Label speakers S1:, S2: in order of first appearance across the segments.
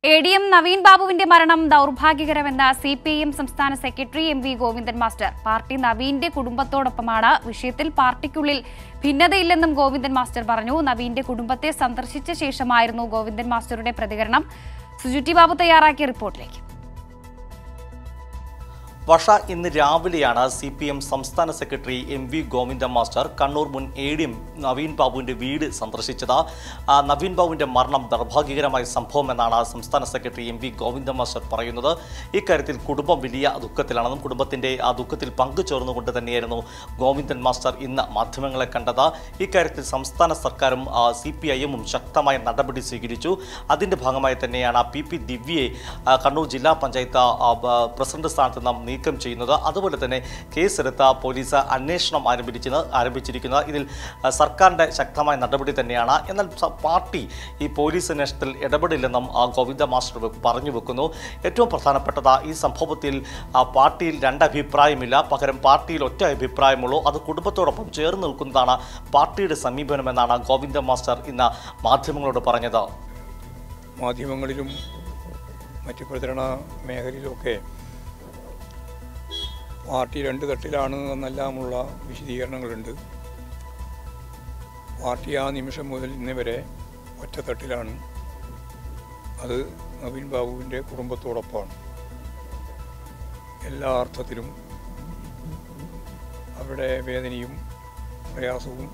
S1: A D M Naveen ബാബുവിന്റെ മരണം ദൗർഭാഗ്യകരമെന്ന സി പി ഐ എം സംസ്ഥാന secretary M V Govindan master party നവീന്റെ കുടുംബത്തോടൊപ്പമാണ് വിഷയത്തിൽ പാർട്ടിക്കുള്ളിൽ ഭിന്നതയില്ലെന്നും ഗോവിന്ദൻ മാസ്റ്റർ പറഞ്ഞു നവീന്റെ കുടുംബത്തെ സന്ദർശിച്ച ശേഷമായിരുന്നു ഗോവിന്ദൻ മാസ്റ്ററുടെ പ്രതികരണം സുജുറ്റി ബാബു തയ്യാറാക്കിയ റിപ്പോർട്ടിലേക്ക്
S2: വർഷ ഇന്ന് രാവിലെയാണ് സി പി എം സംസ്ഥാന secretary M V Govinda master Kannur മുൻ എ ഡി എം നവീൻ ബാബുവിന്റെ വീട് സന്ദർശിച്ചത് ആ, നവീൻ ബാബുവിന്റെ മരണം ദൗർഭാഗ്യകരമായ സംഭവമെന്നാണ് സംസ്ഥാന secretary M V Govinda master പറയുന്നത് ഇക്കാര്യത്തിൽ കുടുംബം വലിയ ദുഃഖത്തിലാണെന്നും കുടുംബത്തിന്റെ ആ ദുഃഖത്തിൽ പങ്കുചേർന്നുകൊണ്ട് തന്നെയായിരുന്നു ഗോവിന്ദൻ മാസ്റ്റർ ഇന്ന് മാധ്യമങ്ങളെ കണ്ടത് ഇക്കാര്യത്തിൽ സംസ്ഥാന സർക്കാരും സി പി ഐ എമ്മും ശക്തമായ നടപടി സ്വീകരിച്ചു അതിന്റെ ഭാഗമായി തന്നെയാണ് പി പി ദിവ്യയെ ആ, കണ്ണൂർ ജില്ലാ പഞ്ചായത്ത് ആ, ബ- പ്രസിഡന്റ് സ്ഥാനത്ത് നിന്നും നീക്കം ചെയ്യുന്നത് അതുപോലെ തന്നെ കേസെടുത്ത പോലീസ് അന്വേഷണം ആരംഭിച്ചിരുന്ന ആരംഭിച്ചിരിക്കുന്നത് ഇതിൽ ആ, സർക്കാരിന്റെ ശക്തമായ നടപടി തന്നെയാണ് എന്നാൽ സ- പാർട്ടി ഈ പോലീസ് അന്വേഷണത്തിൽ ഇടപെടില്ലെന്നും ആ, ഗോവിന്ദ മാസ്റ്റർ വെ- പറഞ്ഞു വെക്കുന്നു ഏറ്റവും പ്രധാനപ്പെട്ടത് ഈ സംഭവത്തിൽ ആ, പാർട്ടിയിൽ രണ്ട് അഭിപ്രായമില്ല പകരം പാർട്ടിയിൽ ഒറ്റ അഭിപ്രായമുള്ളൂ അത് കുടുംബത്തോടൊപ്പം ചേർന്ന് നിൽക്കുന്നതാണ് പാർട്ടിയുടെ സമീപനമെന്നാണ് ഗോവിന്ദ മാസ്റ്റർ ഇന്ന് മാധ്യമങ്ങളോട് പറഞ്ഞത്
S3: മാധ്യമങ്ങളിലും മറ്റ് പ്രചരണ മേഖലയിലുമൊക്കെ പാർട്ടി രണ്ട് തട്ടിലാണ് എന്നെല്ലാമുള്ള വിശദീകരണങ്ങളുണ്ട് പാർട്ടി ആ നിമിഷം മുതൽ ഇന്ന് വരെ ഒറ്റത്തട്ടിലാണ് അത് നവീൻ ബാബുവിൻ്റെ കുടുംബത്തോടൊപ്പമാണ് എല്ലാ അർത്ഥത്തിലും അവരുടെ വേദനയും പ്രയാസവും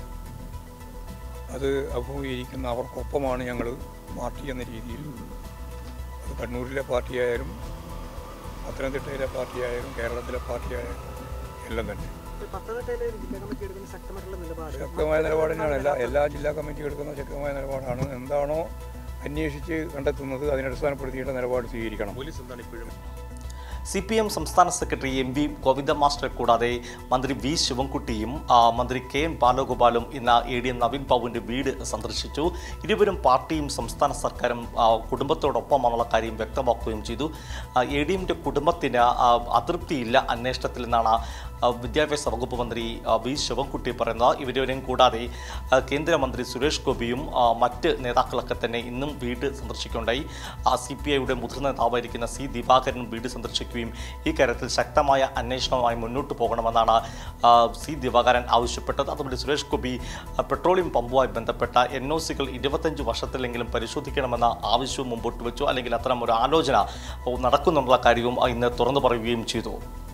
S3: അത് അഭിമുഖീകരിക്കുന്ന അവർക്കൊപ്പമാണ് ഞങ്ങൾ പാർട്ടി എന്ന രീതിയിൽ അത് കണ്ണൂരിലെ പാർട്ടിയായാലും പത്തനംതിട്ടയിലെ പാർട്ടിയായാലും കേരളത്തിലെ പാർട്ടിയായാലും എല്ലാം തന്നെ
S4: പത്തനംതിട്ടയിലെ ജില്ലാ കമ്മിറ്റി എടുക്കുന്ന ശക്തമായിട്ടുള്ള നിലപാട്
S3: ശക്തമായ നിലപാട് തന്നെയാണ് എല്ലാ എല്ലാ ജില്ലാ കമ്മിറ്റി എടുക്കുന്ന ശക്തമായ നിലപാടാണ് എന്താണോ അന്വേഷിച്ച് കണ്ടെത്തുന്നത് അതിനടിസ്ഥാനപ്പെടുത്തിയിട്ട് നിലപാട് സ്വീകരിക്കണം
S2: സി പി എം സംസ്ഥാന സെക്രട്ടറി എം വി ഗോവിന്ദ മാസ്റ്ററെ കൂടാതെ മന്ത്രി വി ശിവൻകുട്ടിയും ആ, മന്ത്രി കെ എൻ ബാലഗോപാലും ഇന്ന് എ ഡി എം നവീൻ ബാബുവിൻ്റെ വീട് സന്ദർശിച്ചു ഇരുവരും പാർട്ടിയും സംസ്ഥാന സർക്കാരും ആ, കുടുംബത്തോടൊപ്പമാണുള്ള കാര്യം വ്യക്തമാക്കുകയും ചെയ്തു എ ഡി എമ്മിൻ്റെ കുടുംബത്തിന് ആ, അതൃപ്തിയില്ല അന്വേഷണത്തിൽ നിന്നാണ് ആ, വിദ്യാഭ്യാസ വകുപ്പ് മന്ത്രി ആ, വി ശിവൻകുട്ടി പറയുന്നത് ഇവരെയും കൂടാതെ ആ, കേന്ദ്രമന്ത്രി സുരേഷ് ഗോപിയും ആ, മറ്റ് നേതാക്കളൊക്കെ തന്നെ ഇന്നും വീട് സന്ദർശിക്കുകയുണ്ടായി സി പി ഐയുടെ മുതിർന്ന നേതാവായിരിക്കുന്ന സി ദിവാകരൻ വീട് സന്ദർശിക്കുകയും ഈ കാര്യത്തിൽ ശക്തമായ അന്വേഷണവുമായി മുന്നോട്ട് പോകണമെന്നാണ് ആ, സി ദിവാകരൻ ആവശ്യപ്പെട്ടത് അതുപോലെ സുരേഷ് ഗോപി ആ, പെട്രോളിയം പമ്പുമായി ബന്ധപ്പെട്ട എൻ ഒ സികൾ ഇരുപത്തഞ്ച് വർഷത്തിലെങ്കിലും പരിശോധിക്കണമെന്ന ആവശ്യവും മുമ്പോട്ട് വെച്ചു അല്ലെങ്കിൽ അത്തരം ഒരു ആലോചന ഓ, നടക്കുന്നുള്ള കാര്യവും ആ, ഇന്ന് തുറന്നു പറയുകയും ചെയ്തു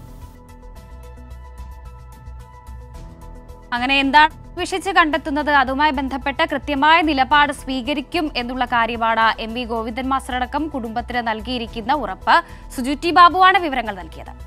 S1: അങ്ങനെ എന്താണ് വിഷിച്ച് കണ്ടെത്തുന്നത് അതുമായി ബന്ധപ്പെട്ട് കൃത്യമായ നിലപാട് സ്വീകരിക്കും എന്നുള്ള കാര്യമാണ് എം വി ഗോവിന്ദൻ മാസ്റ്റർ അടക്കം കുടുംബത്തിന് നൽകിയിരിക്കുന്ന ഉറപ്പ് സുജുറ്റി ബാബുവാണ് വിവരങ്ങൾ നൽകിയത്